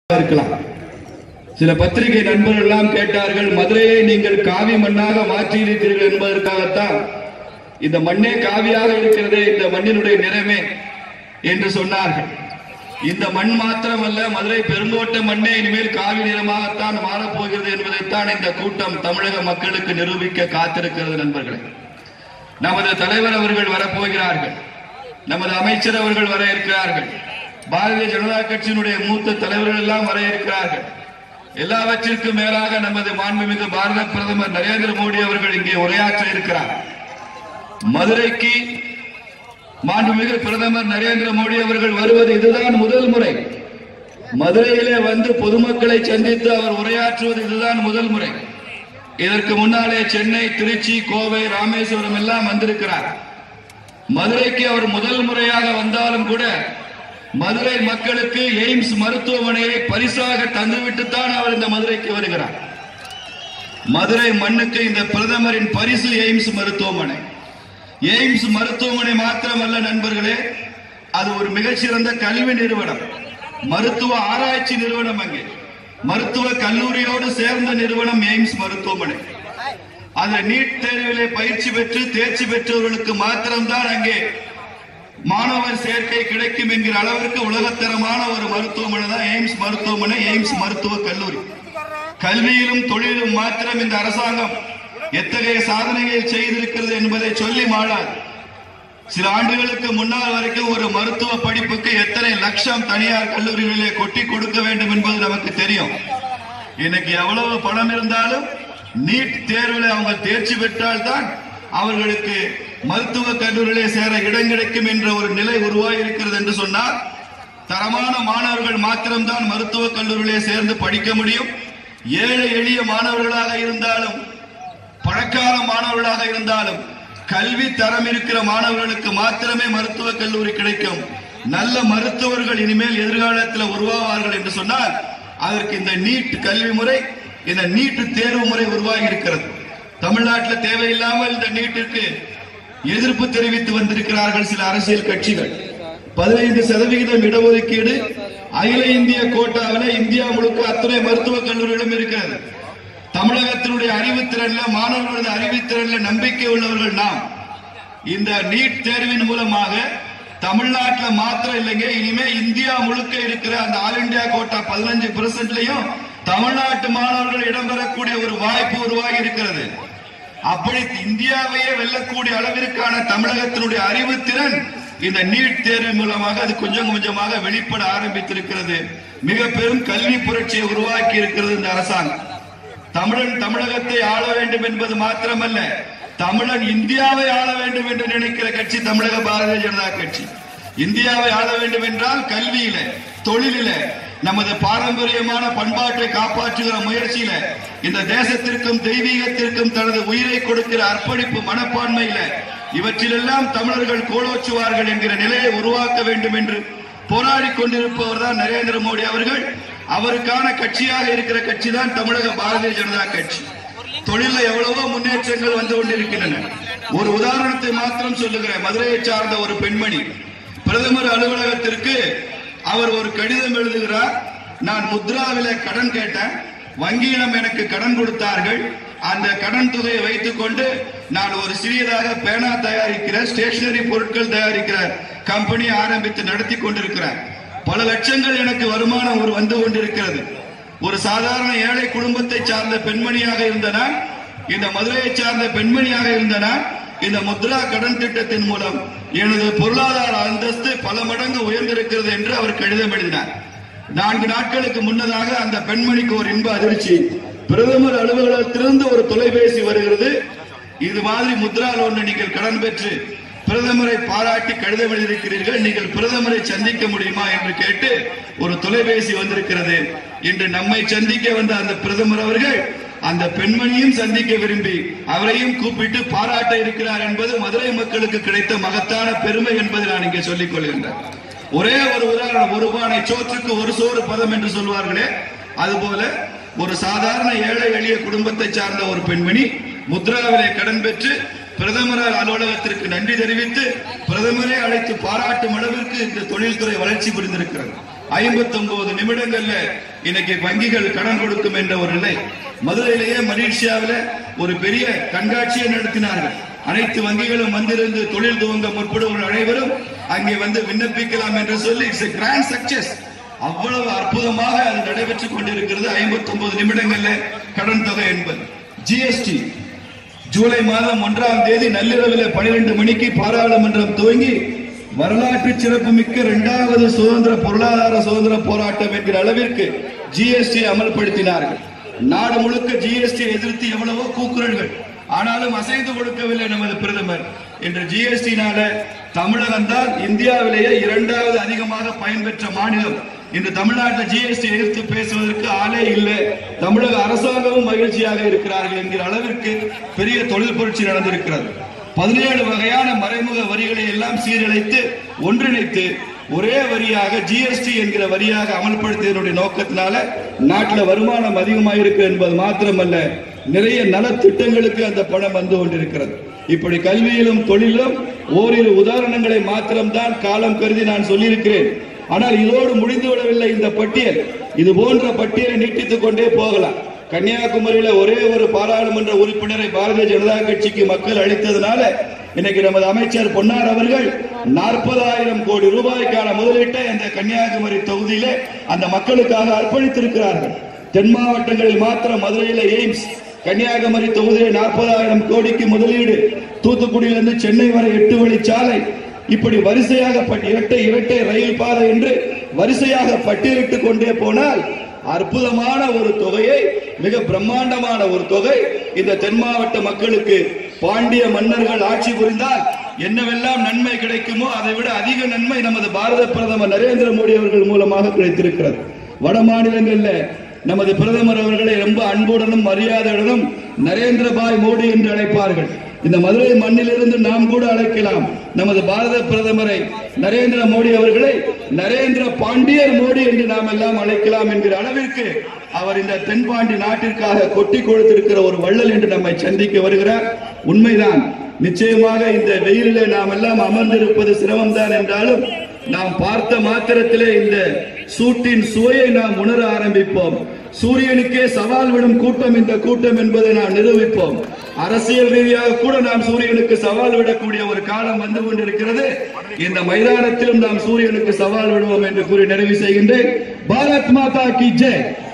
இருக்கலாம் சில பத்திரிகை நண்பர்கள் எல்லாம் கேட்டார்கள் மதுரையை நீங்கள் காவி மண்ணாக மாற்றி இருக்கிறீர்கள் என்பதற்காகத்தான் இந்த மண்ணே காவியாக இருக்கிறதே இந்த மண்ணினுடைய நிறமே என்று சொன்னார்கள் இந்த மண் மாத்திரமல்ல மதுரை பெருங்கோட்டை மண்ணே இனிமேல் காவி நிறமாகத்தான் மாறப்போகிறது என்பதைத்தான் இந்த கூட்டம் தமிழக மக்களுக்கு நிரூபிக்க காத்திருக்கிறது நண்பர்களே நமது தலைவர் அவர்கள் வரப்போகிறார்கள் நமது அமைச்சர் அவர்கள் வர இருக்கிறார்கள் பாரதிய ஜனதா கட்சியினுடைய மூத்த தலைவர்கள் எல்லாம் வர இருக்கிறார்கள் எல்லாவற்றிற்கும் மேலாக நமது மாண்புமிகு பாரத பிரதமர் நரேந்திர மோடி அவர்கள் இங்கே உரையாற்ற இருக்கிறார் மதுரைக்கு மாண்புமிகு பிரதமர் நரேந்திர மோடி அவர்கள் வருவது இதுதான் முதல் முறை மதுரையிலே வந்து பொதுமக்களை சந்தித்து அவர் உரையாற்றுவது இதுதான் முதல் முறை இதற்கு முன்னாலே சென்னை திருச்சி கோவை ராமேஸ்வரம் எல்லாம் வந்திருக்கிறார் மதுரைக்கு அவர் முதல் முறையாக வந்தாலும் கூட மதுரை மக்களுக்கு எய்ம்ஸ் மருத்துவமனையை பரிசாக தந்துவிட்டுத்தான் அவர் இந்த மதுரைக்கு வருகிறார் மதுரை மண்ணுக்கு இந்த பிரதமரின் பரிசு எய்ம்ஸ் மருத்துவமனை எய்ம்ஸ் மருத்துவமனை மாத்திரமல்ல நண்பர்களே அது ஒரு மிகச்சிறந்த கல்வி நிறுவனம் மருத்துவ ஆராய்ச்சி நிறுவனம் அங்கே மருத்துவ கல்லூரியோடு சேர்ந்த நிறுவனம் எய்ம்ஸ் மருத்துவமனை அந்த நீட் தேர்விலே பயிற்சி பெற்று தேர்ச்சி பெற்றவர்களுக்கு மாத்திரம்தான் அங்கே மாணவர் சேர்க்கை கிடைக்கும் என்கிற அளவிற்கு உலகத்தரமான ஒரு மருத்துவமனை தான் எய்ம்ஸ் மருத்துவமனை எய்ம்ஸ் மருத்துவ கல்லூரி கல்வியிலும் தொழிலும் மாத்திரம் இந்த அரசாங்கம் எத்தகைய சாதனைகளை செய்திருக்கிறது என்பதை சொல்லி மாளாது சில ஆண்டுகளுக்கு முன்னால் வரைக்கும் ஒரு மருத்துவ படிப்புக்கு எத்தனை லட்சம் தனியார் கல்லூரிகளிலே கொட்டி கொடுக்க வேண்டும் என்பது நமக்கு தெரியும் இன்னைக்கு எவ்வளவு பணம் இருந்தாலும் நீட் தேர்வில் அவங்க தேர்ச்சி பெற்றால்தான் அவர்களுக்கு மருத்துவ கல்லூரியிலே சேர இடம் கிடைக்கும் என்ற ஒரு நிலை உருவாகி இருக்கிறது என்று சொன்னால் தரமான மாணவர்கள் மாத்திரம்தான் மருத்துவ கல்லூரியிலே சேர்ந்து படிக்க முடியும் ஏழை எளிய மாணவர்களாக இருந்தாலும் பணக்கார மாணவர்களாக இருந்தாலும் கல்வி தரம் இருக்கிற மாணவர்களுக்கு மாத்திரமே மருத்துவக் கல்லூரி கிடைக்கும் நல்ல மருத்துவர்கள் இனிமேல் எதிர்காலத்தில் உருவாவார்கள் என்று சொன்னால் அதற்கு இந்த நீட் கல்வி முறை இந்த நீட் தேர்வு முறை உருவாகி இருக்கிறது தமிழ்நாட்டில் தேவையில்லாமல் இந்த நீட்டிற்கு எதிர்ப்பு தெரிவித்து வந்திருக்கிறார்கள் சில அரசியல் கட்சிகள் பதினைந்து சதவிகிதம் இடஒதுக்கீடு அகில இந்திய கோட்டாவில் இந்தியா முழுக்க அத்தனை மருத்துவக் கல்லூரிகளும் இருக்கிறது தமிழகத்தினுடைய அறிவுத்திறன்ல மாணவர்களது அறிவுத்திறன்ல நம்பிக்கை உள்ளவர்கள் நாம் இந்த நீட் தேர்வின் மூலமாக தமிழ்நாட்டில் மாத்திரம் இல்லைங்க இனிமே இந்தியா முழுக்க இருக்கிற அந்த ஆல் இந்தியா கோட்டா பதினஞ்சு பெர்சென்ட்லயும் தமிழ்நாட்டு மாணவர்கள் இடம்பெறக்கூடிய ஒரு வாய்ப்பு உருவாகி இருக்கிறது அப்படி இந்தியாவையே வெல்லக்கூடிய அளவிற்கான தமிழகத்தினுடைய அறிவுத்திறன் இந்த நீட் தேர்வு மூலமாக அது கொஞ்சம் கொஞ்சமாக வெளிப்பட ஆரம்பித்திருக்கிறது மிக பெரும் கல்வி புரட்சியை உருவாக்கி இருக்கிறது இந்த அரசாங்கம் தமிழன் தமிழகத்தை ஆள வேண்டும் என்பது மாத்திரமல்ல தமிழன் இந்தியாவை ஆள வேண்டும் என்று நினைக்கிற கட்சி தமிழக பாரதிய ஜனதா கட்சி இந்தியாவை ஆள வேண்டும் என்றால் கல்வியில தொழிலில நமது பாரம்பரியமான பண்பாட்டை காப்பாற்றுகிற முயற்சியில இந்த தேசத்திற்கும் தெய்வீகத்திற்கும் தனது உயிரை கொடுக்கிற அர்ப்பணிப்பு மனப்பான்மையில இவற்றிலெல்லாம் தமிழர்கள் கோலோச்சுவார்கள் என்கிற நிலையை உருவாக்க வேண்டும் என்று போராடி கொண்டிருப்பவர் தான் நரேந்திர மோடி அவர்கள் அவருக்கான கட்சியாக இருக்கிற கட்சி தான் தமிழக பாரதிய ஜனதா கட்சி தொழில எவ்வளவோ முன்னேற்றங்கள் வந்து கொண்டிருக்கின்றன ஒரு உதாரணத்தை மாத்திரம் சொல்லுகிறேன் மதுரையை சார்ந்த ஒரு பெண்மணி பிரதமர் அலுவலகத்திற்கு அவர் ஒரு கடிதம் எழுதுகிறார் நான் முத்ராவில கடன் கேட்டேன் வங்கியிடம் எனக்கு கடன் கொடுத்தார்கள் அந்த கடன் தொகையை வைத்துக் கொண்டு நான் ஒரு சிறியதாக பேனா தயாரிக்கிற ஸ்டேஷனரி பொருட்கள் தயாரிக்கிற கம்பெனி ஆரம்பித்து நடத்தி கொண்டிருக்கிறேன் பல லட்சங்கள் எனக்கு வருமானம் ஒரு வந்து கொண்டிருக்கிறது ஒரு சாதாரண ஏழை குடும்பத்தை சார்ந்த பெண்மணியாக இருந்தனா இந்த மதுரையை சார்ந்த பெண்மணியாக இருந்தனா இந்த முத்ரா கடன் திட்டத்தின் மூலம் எனது பொருளாதார அந்தஸ்து பல மடங்கு உயர்ந்திருக்கிறது என்று அவர் கடிதம் எழுதினார் நான்கு நாட்களுக்கு முன்னதாக அந்த பெண்மணிக்கு ஒரு இன்ப அதிர்ச்சி பிரதமர் அலுவலகத்திலிருந்து ஒரு தொலைபேசி வருகிறது இது மாதிரி முத்ரா லோன் நீங்கள் கடன் பெற்று பிரதமரை பாராட்டி கடிதம் எழுதியிருக்கிறீர்கள் நீங்கள் பிரதமரை சந்திக்க முடியுமா என்று கேட்டு ஒரு தொலைபேசி வந்திருக்கிறது இன்று நம்மை சந்திக்க வந்த அந்த பிரதமர் அவர்கள் அந்த பெண்மணியும் சந்திக்க விரும்பி அவரையும் கூப்பிட்டு பாராட்ட இருக்கிறார் என்பது மதுரை மக்களுக்கு கிடைத்த மகத்தான பெருமை என்பதை நான் இங்கே சொல்லிக் கொள்கின்றேன் ஒரே ஒரு உதாரணம் ஒரு பானை சோற்றுக்கு ஒரு சோறு பதம் என்று சொல்வார்களே அதுபோல ஒரு சாதாரண ஏழை எளிய குடும்பத்தை சார்ந்த ஒரு பெண்மணி முத்ராவிலே கடன் பெற்று பிரதமர் அலுவலகத்திற்கு நன்றி தெரிவித்து பிரதமரை அழைத்து பாராட்டும் அளவிற்கு இந்த தொழில்துறை வளர்ச்சி புரிந்திருக்கிறது ஐம்பத்தி நிமிடங்கள்ல இன்னைக்கு வங்கிகள் கடன் கொடுக்கும் என்ற ஒரு நிலை மதுரையிலேயே மலேசியாவில ஒரு பெரிய கண்காட்சியை நடத்தினார்கள் அனைத்து வங்கிகளும் வந்திருந்து தொழில் துவங்க முற்படுவோர் அனைவரும் அங்கே வந்து விண்ணப்பிக்கலாம் என்று சொல்லி இட்ஸ் கிராண்ட் சக்சஸ் அவ்வளவு அற்புதமாக அது நடைபெற்றுக் கொண்டிருக்கிறது ஐம்பத்தி ஒன்பது நிமிடங்கள்ல கடன் தொகை என்பது ஜிஎஸ்டி ஜூலை மாதம் ஒன்றாம் தேதி நள்ளிரவில் பனிரெண்டு மணிக்கு பாராளுமன்றம் துவங்கி வரலாற்று சிறப்புமிக்க இரண்டாவது சுதந்திர பொருளாதார சுதந்திர போராட்டம் என்கிற அளவிற்கு ஜிஎஸ்டி அமல்படுத்தினார்கள் நாடு முழுக்க ஜிஎஸ்டி எதிர்த்து எவ்வளவோ கூக்குரல்கள் ஆனாலும் அசைந்து கொடுக்கவில்லை நமது பிரதமர் இன்று ஜிஎஸ்டினால தமிழகம் தான் இந்தியாவிலேயே இரண்டாவது அதிகமாக பயன்பெற்ற மாநிலம் இன்று தமிழ்நாட்டில் ஜிஎஸ்டி எதிர்த்து பேசுவதற்கு ஆளே இல்லை தமிழக அரசாங்கமும் மகிழ்ச்சியாக இருக்கிறார்கள் என்கிற அளவிற்கு பெரிய தொழில் புரட்சி நடந்திருக்கிறது பதினேழு வகையான மறைமுக வரிகளை எல்லாம் சீரழித்து ஒன்றிணைத்து ஒரே வரியாக ஜிஎஸ்டி என்கிற வரியாக அமல்படுத்தியதனுடைய நோக்கத்தினால நாட்டில் வருமானம் அதிகமாயிருக்கு என்பது மாத்திரமல்ல நிறைய நலத்திட்டங்களுக்கு அந்த பணம் வந்து கொண்டிருக்கிறது இப்படி கல்வியிலும் தொழிலும் ஓரிரு உதாரணங்களை மாத்திரம்தான் காலம் கருதி நான் சொல்லியிருக்கிறேன் ஆனால் இதோடு முடிந்து விடவில்லை இந்த பட்டியல் இது போன்ற பட்டியலை நீட்டித்துக் கொண்டே போகலாம் கன்னியாகுமரியில ஒரே ஒரு பாராளுமன்ற உறுப்பினரை பாரதிய ஜனதா கட்சிக்கு மக்கள் அளித்ததுனால இன்னைக்கு நமது அமைச்சர் பொன்னார் அவர்கள் நாற்பதாயிரம் கோடி ரூபாய்க்கான முதலீட்டை அந்த கன்னியாகுமரி தொகுதியிலே அந்த மக்களுக்காக அர்ப்பணித்திருக்கிறார்கள் தென் மாவட்டங்களில் மாத்திரம் மதுரையில எய்ம்ஸ் கன்னியாகுமரி தொகுதியில் நாற்பதாயிரம் கோடிக்கு முதலீடு தூத்துக்குடியிலிருந்து சென்னை வரை எட்டு வழி சாலை இப்படி வரிசையாக பட்டி- இரட்டை இரட்டை ரயில் பாதை என்று வரிசையாக பட்டியலிட்டுக் கொண்டே போனால் அற்புதமான ஒரு தொகையை மிக பிரம்மாண்டமான ஒரு தொகை இந்த தென் மாவட்ட மக்களுக்கு பாண்டிய மன்னர்கள் ஆட்சி புரிந்தால் என்னவெல்லாம் நன்மை கிடைக்குமோ அதை விட அதிக நன்மை நமது பாரத பிரதமர் நரேந்திர மோடி அவர்கள் மூலமாக கிடைத்திருக்கிறது வட மாநிலங்கள்ல நமது பிரதமர் அவர்களை ரொம்ப அன்புடனும் மரியாதையுடனும் நரேந்திரபாய் மோடி என்று அழைப்பார்கள் இந்த மதுரை மண்ணிலிருந்து நாம் கூட அழைக்கலாம் நமது பாரத பிரதமரை நரேந்திர மோடி அவர்களை நரேந்திர பாண்டியர் மோடி என்று நாம் எல்லாம் அழைக்கலாம் என்கிற அளவிற்கு அவர் இந்த தென்பாண்டி நாட்டிற்காக கொட்டி கொடுத்திருக்கிற ஒரு வள்ளல் என்று நம்மை சந்திக்க வருகிறார் உண்மைதான் நிச்சயமாக இந்த வெயிலிலே நாம் எல்லாம் அமர்ந்திருப்பது சிரமம்தான் என்றாலும் நாம் பார்த்த மாத்திரத்திலே இந்த சூட்டின் சுவையை நாம் உணர ஆரம்பிப்போம் சூரியனுக்கே சவால் விடும் கூட்டம் இந்த கூட்டம் என்பதை நாம் நிரூபிப்போம் அரசியல் ரீதியாக கூட நாம் சூரியனுக்கு சவால் விடக்கூடிய ஒரு காலம் வந்து கொண்டிருக்கிறது இந்த மைதானத்திலும் நாம் சூரியனுக்கு சவால் விடுவோம் என்று கூறி நிறைவு செய்கின்றேன் பாரத் மாதா கி ஜெய்